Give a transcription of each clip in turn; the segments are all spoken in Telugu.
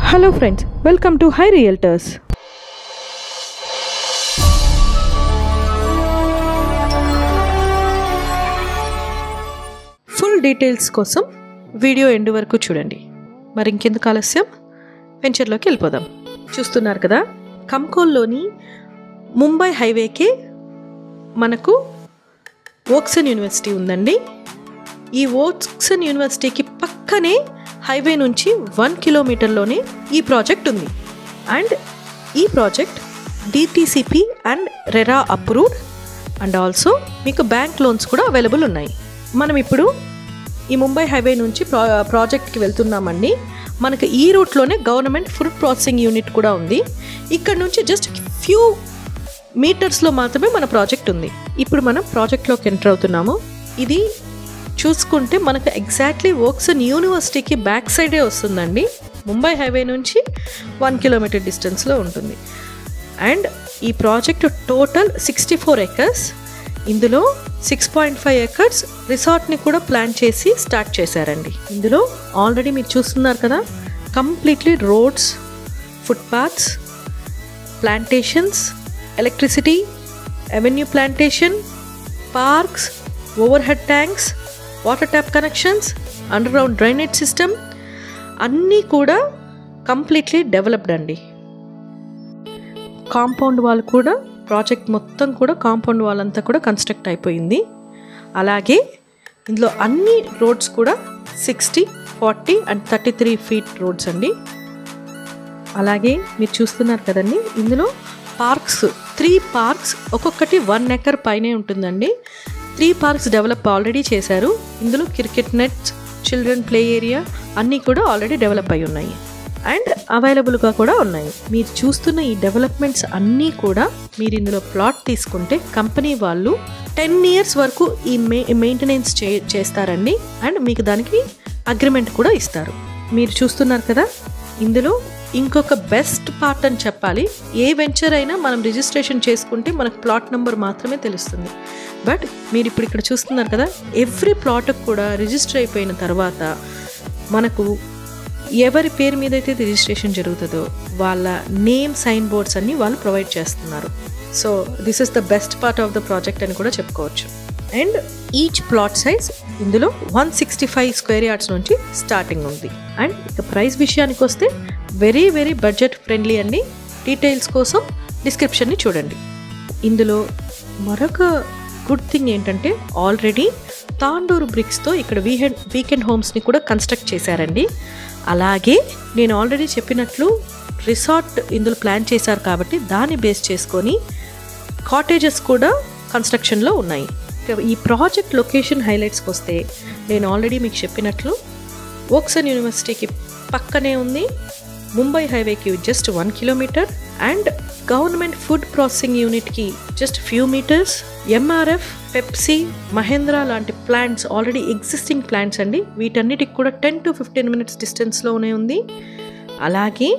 hello friends welcome to Hi Realtors full details కోసం వీడియో ఎండ్ వరకు చూడండి మరి ఇంకెందుకు ఆలస్యం వెంచర్లోకి వెళ్ళిపోదాం చూస్తున్నారు కదా కంకోల్లోని ముంబై హైవేకి మనకు ఓక్సన్ యూనివర్సిటీ ఉందండి ఈ ఓక్సన్ యూనివర్సిటీకి పక్కనే హైవే నుంచి వన్ కిలోమీటర్లోనే ఈ ప్రాజెక్ట్ ఉంది అండ్ ఈ project DTCP and RERA approved and also మీకు బ్యాంక్ లోన్స్ కూడా అవైలబుల్ ఉన్నాయి మనం ఇప్పుడు ఈ ముంబై హైవే నుంచి ప్రా ప్రాజెక్ట్కి వెళ్తున్నామండి మనకు ఈ రూట్లోనే గవర్నమెంట్ ఫుడ్ ప్రాసెసింగ్ యూనిట్ కూడా ఉంది ఇక్కడ నుంచి జస్ట్ ఫ్యూ మీటర్స్లో మాత్రమే మన ప్రాజెక్ట్ ఉంది ఇప్పుడు మనం ప్రాజెక్ట్లోకి ఎంటర్ అవుతున్నాము ఇది చూసుకుంటే మనకు ఎగ్జాక్ట్లీ ఓక్సన్ యూనివర్సిటీకి బ్యాక్ సైడే వస్తుందండి ముంబై హైవే నుంచి వన్ కిలోమీటర్ డిస్టెన్స్లో ఉంటుంది అండ్ ఈ project total sixty four acres ఇందులో సిక్స్ పాయింట్ ఫైవ్ ఎకర్స్ రిసార్ట్ని కూడా ప్లాన్ చేసి స్టార్ట్ చేశారండి ఇందులో ఆల్రెడీ మీరు చూస్తున్నారు కదా completely roads footpaths plantations electricity avenue plantation parks overhead tanks water tap connections underground drainage system అన్నీ కూడా కంప్లీట్లీ డెవలప్డ్ అండి కాంపౌండ్ వాల్ కూడా ప్రాజెక్ట్ మొత్తం కూడా కాంపౌండ్ వాల్ అంతా కూడా కన్స్ట్రక్ట్ అయిపోయింది అలాగే ఇందులో అన్ని రోడ్స్ కూడా sixty forty and thirty three feet roads అండి అలాగే మీరు చూస్తున్నారు కదండి ఇందులో పార్క్స్ త్రీ పార్క్స్ ఒక్కొక్కటి వన్ ఎకర్ పైనే ఉంటుందండి త్రీ పార్క్స్ డెవలప్ ఆల్రెడీ చేశారు ఇందులో cricket nets children play area అన్నీ కూడా ఆల్రెడీ డెవలప్ అయి ఉన్నాయి అండ్ అవైలబుల్గా కూడా ఉన్నాయి మీరు చూస్తున్న ఈ డెవలప్మెంట్స్ అన్నీ కూడా మీరు ఇందులో ప్లాట్ తీసుకుంటే కంపెనీ వాళ్ళు టెన్ ఇయర్స్ వరకు ఈ మె మెయింటెనెన్స్ చే చేస్తారండి అండ్ మీకు దానికి అగ్రిమెంట్ కూడా ఇస్తారు మీరు చూస్తున్నారు కదా ఇందులో ఇంకొక బెస్ట్ పార్ట్ అని చెప్పాలి ఏ వెంచర్ అయినా మనం రిజిస్ట్రేషన్ చేసుకుంటే మనకు ప్లాట్ నెంబర్ మాత్రమే తెలుస్తుంది బట్ మీరు ఇప్పుడు ఇక్కడ చూస్తున్నారు కదా ఎవ్రీ ప్లాట్కి కూడా రిజిస్టర్ అయిపోయిన తర్వాత మనకు ఎవరి పేరు మీద అయితే రిజిస్ట్రేషన్ జరుగుతుందో వాళ్ళ నేమ్ సైన్ బోర్డ్స్ అన్ని వాళ్ళు ప్రొవైడ్ చేస్తున్నారు so this is the best part of the project అని కూడా చెప్పుకోవచ్చు అండ్ ఈచ్ ప్లాట్ సైజ్ ఇందులో one sixty five square yards నుంచి స్టార్టింగ్ ఉంది అండ్ ఇక ప్రైస్ విషయానికి వస్తే వెరీ వెరీ బడ్జెట్ ఫ్రెండ్లీ అండి డీటెయిల్స్ కోసం డిస్క్రిప్షన్ని చూడండి ఇందులో మరొక గుడ్ థింగ్ ఏంటంటే ఆల్రెడీ తాండూరు బ్రిక్స్తో ఇక్కడ వీకెండ్ వీకెండ్ హోమ్స్ని కూడా కన్స్ట్రక్ట్ చేశారండి అలాగే నేను ఆల్రెడీ చెప్పినట్లు రిసార్ట్ ఇందులో ప్లాన్ చేశారు కాబట్టి దాన్ని బేస్ చేసుకొని కాటేజెస్ కూడా కన్స్ట్రక్షన్లో ఉన్నాయి ఈ ప్రాజెక్ట్ లొకేషన్ హైలైట్స్కి వస్తే నేను ఆల్రెడీ మీకు చెప్పినట్లు ఓక్సన్ యూనివర్సిటీకి పక్కనే ఉంది ముంబై హైవేకి just one kilometre and government food processing యూనిట్కి just few metres MRF Pepsi Mahindra లాంటి ప్లాంట్స్ ఆల్రెడీ ఎగ్జిస్టింగ్ ప్లాంట్స్ అండి వీటన్నిటికి కూడా టెన్ టు ఫిఫ్టీన్ మినిట్స్ డిస్టెన్స్లోనే ఉంది అలాగే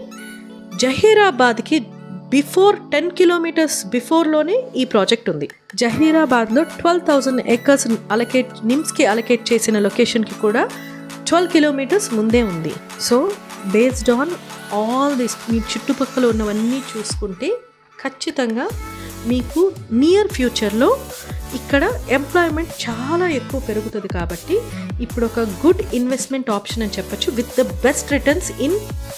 జహీరాబాద్కి బిఫోర్ టెన్ కిలోమీటర్స్ బిఫోర్లోనే ఈ ప్రాజెక్ట్ ఉంది జహీరాబాద్లో ట్వెల్వ్ థౌజండ్ ఏకర్స్ అలకేట్ నిమ్స్కి అలకేట్ చేసిన లొకేషన్కి కూడా ట్వెల్వ్ కిలోమీటర్స్ ముందే ఉంది so based on all this మీ చుట్టుపక్కల ఉన్నవన్నీ చూసుకుంటే ఖచ్చితంగా మీకు నియర్ ఫ్యూచర్లో ఇక్కడ ఎంప్లాయ్మెంట్ చాలా ఎక్కువ పెరుగుతుంది కాబట్టి ఇప్పుడు ఒక గుడ్ ఇన్వెస్ట్మెంట్ ఆప్షన్ అని చెప్పొచ్చు with the best returns in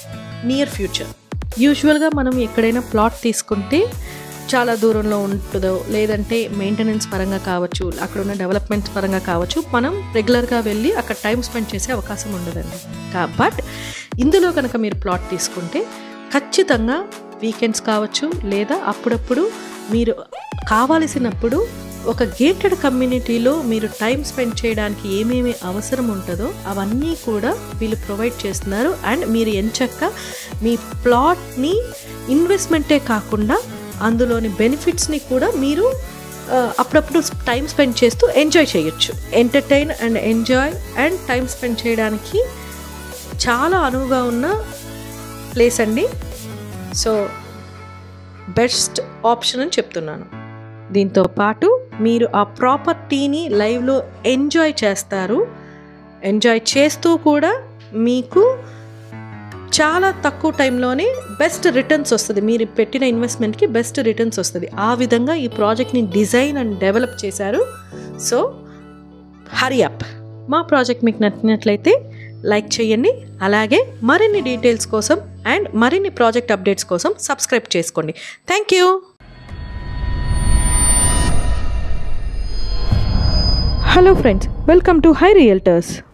near future యూజువల్గా మనం ఎక్కడైనా ప్లాట్ తీసుకుంటే చాలా దూరంలో ఉంటుందో లేదంటే మెయింటెనెన్స్ పరంగా కావచ్చు అక్కడ ఉన్న డెవలప్మెంట్స్ పరంగా కావచ్చు మనం రెగ్యులర్గా వెళ్ళి అక్కడ టైం స్పెండ్ చేసే అవకాశం ఉండదండి బట్ ఇందులో కనుక మీరు ప్లాట్ తీసుకుంటే ఖచ్చితంగా వీకెండ్స్ కావచ్చు లేదా అప్పుడప్పుడు మీరు కావలసినప్పుడు ఒక గేటెడ్ కమ్యూనిటీలో మీరు టైం స్పెండ్ చేయడానికి ఏమేమి అవసరం ఉంటుందో అవన్నీ కూడా వీళ్ళు ప్రొవైడ్ చేస్తున్నారు అండ్ మీరు ఎంచక్క మీ ప్లాట్ని ఇన్వెస్ట్మెంటే కాకుండా అందులోని బెనిఫిట్స్ని కూడా మీరు అప్పుడప్పుడు టైం స్పెండ్ చేస్తూ ఎంజాయ్ చేయొచ్చు entertain and enjoy and time spend చేయడానికి చాలా అనువుగా ఉన్న ప్లేస్ అండి సో బెస్ట్ ఆప్షన్ అని చెప్తున్నాను దీంతో పాటు మీరు ఆ ప్రాపర్టీని లైవ్లో ఎంజాయ్ చేస్తారు ఎంజాయ్ చేస్తూ కూడా మీకు చాలా తక్కువ టైంలోనే బెస్ట్ రిటర్న్స్ వస్తుంది మీరు పెట్టిన ఇన్వెస్ట్మెంట్కి బెస్ట్ రిటర్న్స్ వస్తుంది ఆ విధంగా ఈ ప్రాజెక్ట్ని డిజైన్ అండ్ డెవలప్ చేశారు సో హరి అప్ మా ప్రాజెక్ట్ మీకు నచ్చినట్లయితే లైక్ చేయండి అలాగే మరిన్ని డీటెయిల్స్ కోసం అండ్ మరిన్ని ప్రాజెక్ట్ అప్డేట్స్ కోసం సబ్స్క్రైబ్ చేసుకోండి thank you hello friends welcome to Hi realtors